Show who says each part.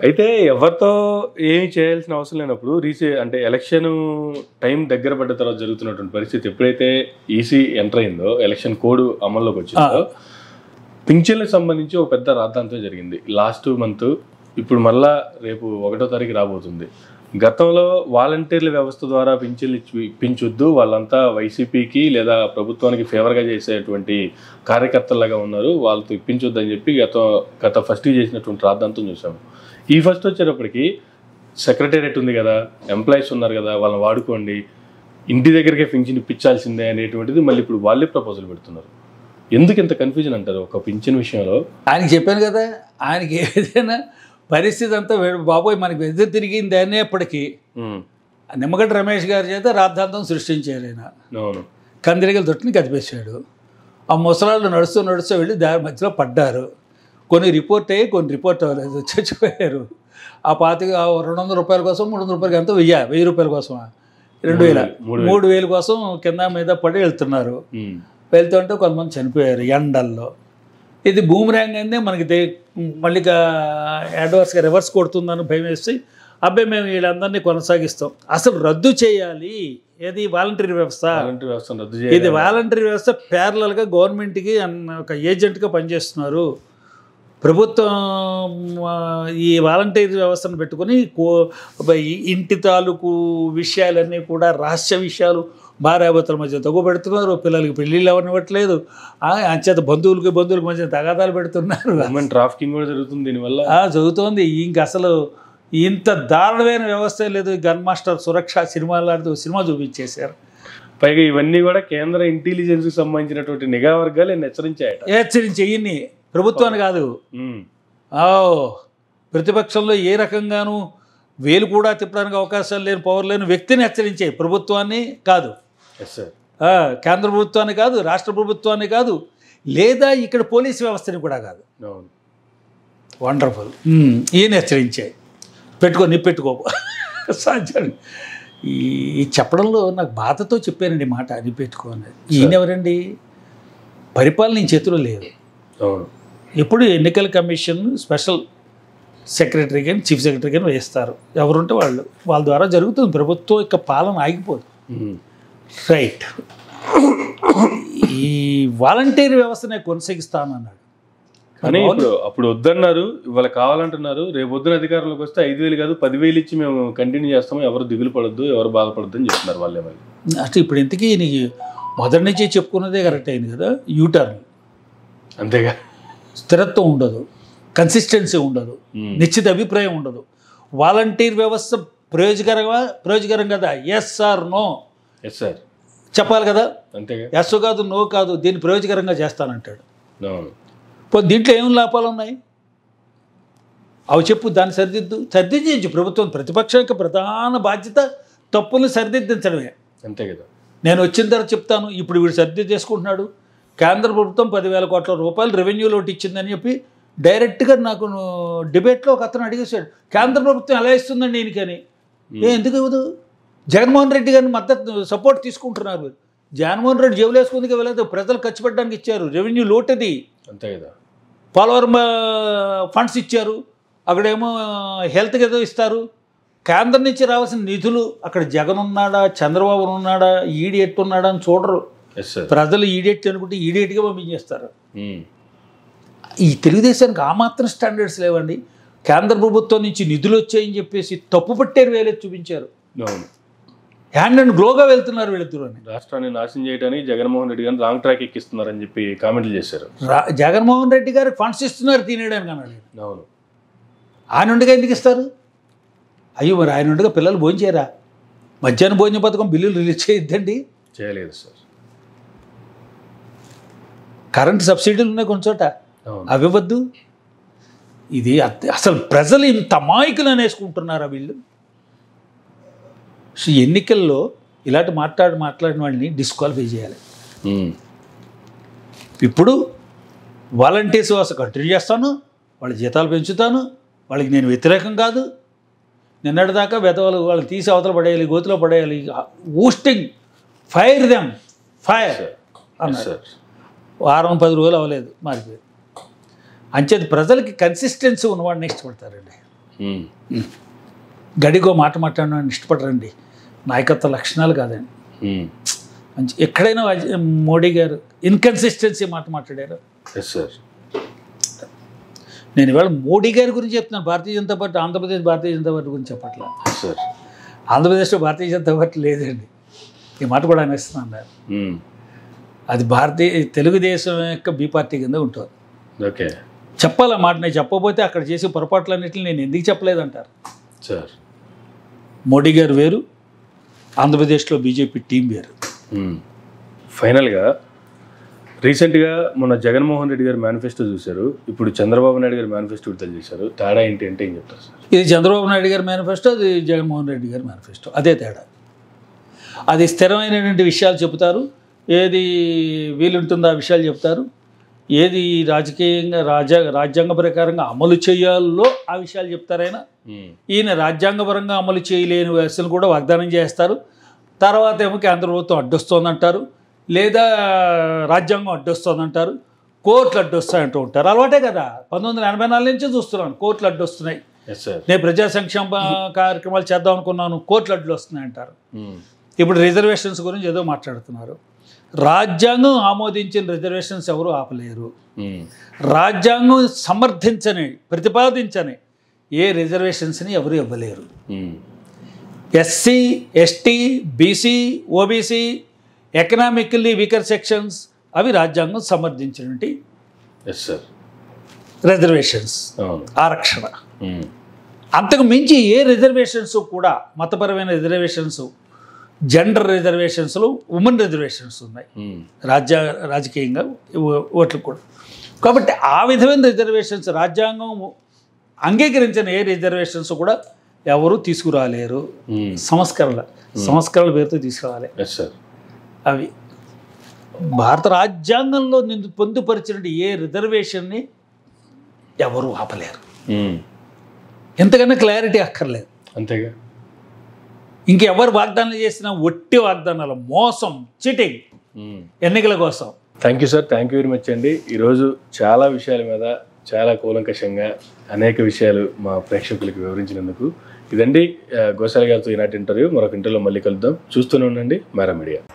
Speaker 1: అయితే ఎవరితో ఏమి చేయాల్సిన అవసరం లేనప్పుడు రీసే అంటే ఎలక్షన్ టైం దగ్గర పడ్డ తర్వాత జరుగుతున్నటువంటి పరిస్థితి ఎప్పుడైతే ఈసీ ఎంటర్ అయిందో ఎలక్షన్ కోడ్ అమల్లోకి వచ్చిందో పింఛన్లకు సంబంధించి ఒక పెద్ద రాద్ధాంతం జరిగింది లాస్ట్ మంత్ ఇప్పుడు మళ్ళా రేపు ఒకటో తారీఖు రాబోతుంది గతంలో వాలంటీర్ల వ్యవస్థ ద్వారా పింఛన్లు ఇచ్చి- ఇప్పించొద్దు వాళ్ళంతా వైసీపీకి లేదా ప్రభుత్వానికి ఫేవర్గా చేసేటువంటి కార్యకర్తలాగా ఉన్నారు వాళ్ళతో ఇప్పించొద్దు అని చెప్పి గత గత ఫస్ట్ చేసినటువంటి రాద్ధాంతం చూసాము ఈ ఫస్ట్ వచ్చేటప్పటికి సెక్రటేరియట్ ఉంది కదా ఎంప్లాయీస్ ఉన్నారు కదా వాళ్ళని వాడుకోండి ఇంటి దగ్గరికే పింఛన్ ఇప్పించాల్సిందే అనేటువంటిది మళ్ళీ ఇప్పుడు వాళ్ళే ప్రపోజల్ పెడుతున్నారు ఎందుకు ఇంత కన్ఫ్యూజన్ అంటారు ఒక పింఛన్ విషయంలో
Speaker 2: ఆయనకి చెప్పాను కదా ఆయనకి ఏదైనా పరిస్థితి అంతా వే- బాబోయ్ మనకి ఎదురు తిరిగింది అనేప్పటికీ
Speaker 1: ఉమ్,
Speaker 2: నిమ్మగడ్డ రమేష్ గారి చేత రాద్ధాంతం సృష్టించారు ఆయన
Speaker 1: అవును
Speaker 2: కందిరిగల తొట్టిని కదిపేశాడు ఆ ముసలాళ్ళు నడుస్తూ నడుస్తూ వెళ్ళి దారి మధ్యలో పడ్డారు కొన్ని రిపోర్ట్ అయ్యి కొన్ని రిపోర్ట్ అవ్వలేదు చచ్చిపోయారు ఆ పాతిక ఆ రెండు వందల రూపాయల కోసం మూడు వందల రూపాయలకి ఎంతో వెయ్యి వెయ్యి రూపాయల కోసం రెండు వేల
Speaker 1: మూడు వేలు.
Speaker 2: మూడు వేల కోసం కింద మీద పడి వెళ్తున్నారు
Speaker 1: ఉమ్,
Speaker 2: వెళ్తుంటే కొంతమంది చనిపోయారు ఎండల్లో ఇది బూమరాంగ్ అనే మనకి తే- మళ్ళీ అడ్వాన్స్గా రివర్స్ కొడుతుందని భయం వేసి అబ్బాయి మేము వీళ్ళందరినీ కొనసాగిస్తాం అసలు రద్దు చేయాలి ఏది వాలంటరీ వ్యవస్థ
Speaker 1: వాలంటీర్ వ్యవస్థను రద్దు
Speaker 2: ఇది
Speaker 1: చేయాలి
Speaker 2: వాలంటరీ వ్యవస్థ ప్యారలల్గా గవర్నమెంట్కి అన్న ఒక ఏజెంట్గా పనిచేస్తున్నారు ప్రభుత్వం ఆ, ఈ వాలంటీర్ వ్యవస్థను పెట్టుకొని కో ఈ ఇంటి తాలూకు విషయాలన్నీ కూడా రహస్య విషయాలు భార్యాభర్తల మధ్య తగ్గు పెడుతున్నారు పిల్లలకి పెళ్ళిళ్ళు అవనివ్వట్లేదు ఆ, అంచేత బంధువులకి బంధువులకి మధ్య తగాదాలు పెడుతున్నారు
Speaker 1: ఉమెన్ ట్రాఫికింగ్ కూడా జరుగుతుంది దీనివల్ల
Speaker 2: ఆ, జరుగుతోంది ఇంక అసలు ఇంత దారుణమైన వ్యవస్థ లేదు గన్ మాస్టర్ సురక్ష సినిమా లాంటి సినిమా చూపించేశారు
Speaker 1: పైగా ఇవన్నీ కూడా కేంద్ర ఇంటెలిజెన్స్ కి సంబంధించినటువంటి నిఘా వర్గాలు ఈయన్ని హెచ్చరించాయట
Speaker 2: హెచ్చరించి ఇన్ని ప్రభుత్వాన్ని కాదు
Speaker 1: ఉమ్,
Speaker 2: ఓ ప్రతిపక్షంలో ఏ రకంగానూ వేలు కూడా తిప్పడానికి అవకాశాలు లేని పవర్ లేని వ్యక్తిని హెచ్చరించే ప్రభుత్వాన్ని కాదు
Speaker 1: ఎస్ సార్
Speaker 2: ఆ, కేంద్ర ప్రభుత్వాన్ని కాదు రాష్ట్ర ప్రభుత్వాన్ని కాదు లేదా ఇక్కడ పోలీస్ వ్యవస్థని కూడా కాదు
Speaker 1: అవును
Speaker 2: వండర్ఫుల్ ఈయన హెచ్చరించాయి పెట్టుకో నీ పెట్టుకో సాధ్యం ఈ ఈ చెప్పడంలో నాకు బాధతో చెప్పానండి ఈ మాట అని పెట్టుకో అనేది ఈయన ఎవరండి పరిపాలన ఈ చేతిలో లేదు
Speaker 1: అవును
Speaker 2: ఎప్పుడు ఎన్నికల కమిషన్ స్పెషల్ సెక్రటరీ కానీ చీఫ్ సెక్రటరీ కానీ వేస్తారు ఎవరుంటే వాళ్ళు వాళ్ళ ద్వారా జరుగుతుంది ప్రభుత్వం యొక్క పాలన ఆగిపోదు
Speaker 1: ఉమ్,
Speaker 2: రైట్ ఈ వాలంటీర్ వ్యవస్థనే కొనసాగిస్తానన్నాడు
Speaker 1: కానీ ఇప్పుడు అప్పుడు వద్దన్నారు ఇవాళ కావాలంటున్నారు రేపు పొద్దున అధికారంలోకి వస్తే ఐదు వేలు కాదు పదివేలు ఇచ్చి మేము కంటిన్యూ చేస్తాము ఎవరు దిగులు పడొద్దు ఎవరు బాధపడద్దు అని చెప్తున్నారు వాళ్ళే మళ్ళీ
Speaker 2: అంటే ఇప్పుడు ఇంతకీ నీకు మొదటి నుంచి చెప్పుకున్నదే కరెక్ట్ అయింది కదా యూటర్న్
Speaker 1: అంతేగా
Speaker 2: స్థిరత్వం ఉండదు కన్సిస్టెన్సీ ఉండదు
Speaker 1: ఉమ్,
Speaker 2: నిశ్చిత అభిప్రాయం ఉండదు వాలంటీర్ వ్యవస్థ ప్రయోజకరంగా ప్రయోజకరం కదా yes or no
Speaker 1: yes sir
Speaker 2: చెప్పాలి కదా
Speaker 1: అంతేగా
Speaker 2: ఎస్ కాదు నో కాదు దీన్ని ప్రయోజకరంగా చేస్తానంటాడు
Speaker 1: అవును
Speaker 2: పో దీంట్లో ఏం లాభాలు ఉన్నాయి అవి చెప్పు దాన్ని సరిదిద్దు సరిదిద్దించు ప్రభుత్వం ప్రతిపక్షం యొక్క ప్రధాన బాధ్యత తప్పుల్ని సరిదిద్దించడమే
Speaker 1: అంతే కదా
Speaker 2: నేను వచ్చిన తర్వాత చెప్తాను ఇప్పుడు వీడు సర్ది చేసుకుంటున్నాడు కేంద్ర ప్రభుత్వం పదివేల కోట్ల రూపాయలు రెవెన్యూ లోటు ఇచ్చిందని చెప్పి డైరెక్ట్గా నాకు డిబేట్లో ఒక అతను అడిగేశాడు కేంద్ర ప్రభుత్వం ఎలా ఇస్తుందండి ఈయనకని ఏ ఎందుకు ఇవ్వదు జగన్మోహన్ రెడ్డి గారిని మద్దతు సపోర్ట్ తీసుకుంటున్నారు జగన్మోహన్ రెడ్డి జేబులు వేసుకుందుకు వెళ్ళదు ప్రజలు ఖర్చు పెట్టడానికి ఇచ్చారు రెవెన్యూ లోటది
Speaker 1: అంతే కదా
Speaker 2: పోలవరం ఫండ్స్ ఇచ్చారు అక్కడేమో హెల్త్కి ఏదో ఇస్తారు కేంద్రం నుంచి రావాల్సిన నిధులు అక్కడ జగన్ ఉన్నాడా చంద్రబాబు ఉన్నాడా ఈడియట్ ఉన్నాడా అని చూడరు
Speaker 1: ఎస్ సార్
Speaker 2: ప్రజలు ఈడియట్ అనుకుంటే ఈడియట్గా పంపించేస్తారు
Speaker 1: ఉమ్,
Speaker 2: ఈ తెలుగుదేశానికి ఆ మాత్రం స్టాండర్డ్స్ లేవండి కేంద్ర ప్రభుత్వం నుంచి నిధులు వచ్చాయని చెప్పేసి తప్పు పట్టేరు వేలే చూపించారు
Speaker 1: అవును
Speaker 2: హ్యాండ్ అండ్ గ్లోగా వెళ్తున్నారు వీళ్ళిద్దరు అని
Speaker 1: రాష్ట్రాన్ని నాశనం చేయడానికి జగన్మోహన్ రెడ్డి గారిని రాంగ్ ట్రాక్ ఎక్కిస్తున్నారని చెప్పి కామెంట్లు చేశారు
Speaker 2: రా జగన్మోహన్ రెడ్డి గారికి ఫండ్స్ ఇస్తున్నారు తినేయడానికి అన్నాడు
Speaker 1: అవును
Speaker 2: ఆయన ఉండగా ఎందుకు ఇస్తారు అయ్యో మరి ఆయన ఉండగా పిల్లలు భోంచేయరా మధ్యాహ్న భోజన పథకం బిల్లులు రిలీజ్ చేయొద్దండి
Speaker 1: చేయలేదు సార్
Speaker 2: కరెంట్ సబ్సిడీలు ఉన్నాయి కొంచెం చోట
Speaker 1: అవును
Speaker 2: అవి ఇవ్వద్దు ఇది అత్- అసలు ప్రజలు ఇంత అమాయకులు అనేసుకుంటున్నారా వీళ్ళు సో ఎన్నికల్లో ఇలాంటి మాట్లాడి మాట్లాడిన వాళ్ళని డిస్క్వాలిఫై చేయాలి
Speaker 1: ఉమ్,
Speaker 2: ఇప్పుడు వాలంటీర్స్ వ్యవస్థ కంటిన్యూ చేస్తాను వాళ్ళ జీతాలు పెంచుతాను వాళ్ళకి నేను వ్యతిరేకం కాదు నిన్నటిదాకా వెతవాళ్ళు వాళ్ళని తీసి అవతల పడేయాలి గోతిలో పడేయాలి ousting fire them fire
Speaker 1: sir
Speaker 2: అన్నాడు
Speaker 1: సార్
Speaker 2: వారం పది రోజులు అవ్వలేదు మారిపోయింది అంచేది ప్రజలకి కన్సిస్టెన్సీ ఉన్నవాడిని ఇష్టపడతారండి
Speaker 1: ఉమ్.
Speaker 2: గడిగో మాట మాట్లాడడం ఇష్టపడరండి నాయకత్వ లక్షణాలు కాదండి
Speaker 1: ఉమ్.
Speaker 2: మంచి ఎక్కడైనా వాజ్- మోడీ గారు ఇన్కన్సిస్టెన్సీ మాట మాట్లాడారు
Speaker 1: ఎస్ సార్
Speaker 2: నేను ఇవాళ మోడీ గారి గురించి చెప్తున్నాను భారతీయ జనతా పార్టీ ఆంధ్రప్రదేశ్ భారతీయ జనతా పార్టీ గురించి చెప్పట్లా
Speaker 1: ఎస్ సార్
Speaker 2: ఆంధ్రప్రదేశ్లో భారతీయ జనతా పార్టీ లేదండి ఈ మాట కూడా అనేస్తున్నాను అన్నారు
Speaker 1: ఉమ్.
Speaker 2: అది భారతీయ తెలుగుదేశం యొక్క బీ పార్టీ కింద ఉంటుంది
Speaker 1: ఓకే
Speaker 2: చెప్పాలి ఆ మాట నేను చెప్పకపోతే అక్కడ చేసే పొరపాట్లన్నింటిని నేను ఎందుకు చెప్పలేదంటారు
Speaker 1: సార్
Speaker 2: మోడీ గారు వేరు ఆంధ్రప్రదేశ్లో బీజేపీ టీం వేరు
Speaker 1: ఉమ్. ఫైనల్గా రీసెంట్గా మన జగన్మోహన్ రెడ్డి గారి మేనిఫెస్టో చూశారు ఇప్పుడు చంద్రబాబు నాయుడు గారి మేనిఫెస్టో విడుదల చేశారు తేడా ఏంటి అంటే ఏం చెప్తారు సార్
Speaker 2: ఇది చంద్రబాబు నాయుడు గారి మేనిఫెస్టో అది జగన్మోహన్ రెడ్డి గారి మేనిఫెస్టో అదే తేడా అది స్థిరమైనటువంటి విషయాలు చెబుతారు ఏది వీలుంటుందో ఆ విషయాలు చెప్తారు ఏది రాజకీయంగా రాజా రాజ్యాంగ ప్రకారంగా అమలు చేయాలో ఆ విషయాలు చెప్తారైనా
Speaker 1: ఉమ్.
Speaker 2: ఈయన రాజ్యాంగపరంగా అమలు చేయలేని వ్యవస్థను కూడా వాగ్దానం చేస్తారు తర్వాత ఏమో కేంద్ర ప్రభుత్వం అడ్డొస్తోందంటారు లేదా రాజ్యాంగం అడ్డొస్తోందంటారు కోర్టులు అడ్డొస్తాయంటూ ఉంటారు అలవాటే కదా పంతొమ్మిది వందల ఎనభై నాలుగు నుంచే చూస్తున్నాను కోర్టులు అడ్డొస్తున్నాయి
Speaker 1: ఎస్ సార్
Speaker 2: నేను ప్రజా సంక్షేమ కార్యక్రమాలు చేద్దాం అనుకున్నాను కోర్టులు అడ్డులు వస్తున్నాయి అంటారు
Speaker 1: ఉమ్.
Speaker 2: ఇప్పుడు రిజర్వేషన్స్ గురించి ఏదో మాట్లాడుతున్నారు రాజ్యాంగం ఆమోదించిన రిజర్వేషన్స్ ఎవరు ఆపలేరు
Speaker 1: ఉమ్.
Speaker 2: రాజ్యాంగం సమర్థించని ప్రతిపాదించని ఏ రిజర్వేషన్స్ని ఎవరు ఇవ్వలేరు
Speaker 1: ఉమ్.
Speaker 2: SC ST BC OBC economically weaker sections అవి రాజ్యాంగం సమర్థించినటువంటి
Speaker 1: ఎస్ సార్
Speaker 2: రిజర్వేషన్స్
Speaker 1: అవును
Speaker 2: ఆరక్షణ
Speaker 1: ఉమ్.
Speaker 2: అంతకు మించి ఏ రిజర్వేషన్స్ కూడా మతపరమైన రిజర్వేషన్స్ జెండర్ రిజర్వేషన్స్లో ఉమెన్ రిజర్వేషన్స్ ఉన్నాయి
Speaker 1: ఉమ్.
Speaker 2: రాజ్య రాజకీయంగా ఓ- ఓట్లకు కూడా కాబట్టి ఆ విధమైన రిజర్వేషన్స్ రాజ్యాంగం అంగీకరించిన ఏ రిజర్వేషన్స్ కూడా ఎవరు తీసుకురాలేరు
Speaker 1: ఉమ్.
Speaker 2: సంస్కరణ సంస్కరణ పేరుతో తీసుకురావాలి
Speaker 1: ఎస్ సార్
Speaker 2: అవి భారత రాజ్యాంగంలో నిందు పొందుపరిచిన ఏ రిజర్వేషన్ని ఎవరు ఆపలేరు
Speaker 1: ఉమ్.
Speaker 2: ఎంతకన్నా క్లారిటీ అక్కర్లేదు
Speaker 1: అంతేగా
Speaker 2: ఇంకెవరు వాగ్దానాలు చేసిన ఒట్టి వాగ్దానాలు మోసం చిటింగ్
Speaker 1: ఉమ్.
Speaker 2: ఎన్నికల కోసం
Speaker 1: thank you sir thank you very much అండి ఈరోజు చాలా విషయాల మీద చాలా కూలంకషంగా అనేక విషయాలు మా ప్రేక్షకులకు వివరించినందుకు ఇదండి ఆ, గోసాల గారితో ఈనాటి ఇంటర్వ్యూ మరొక ఇంటర్వ్యూలో మళ్ళీ కలుద్దాం చూస్తూనే ఉండండి మేరా మీడియా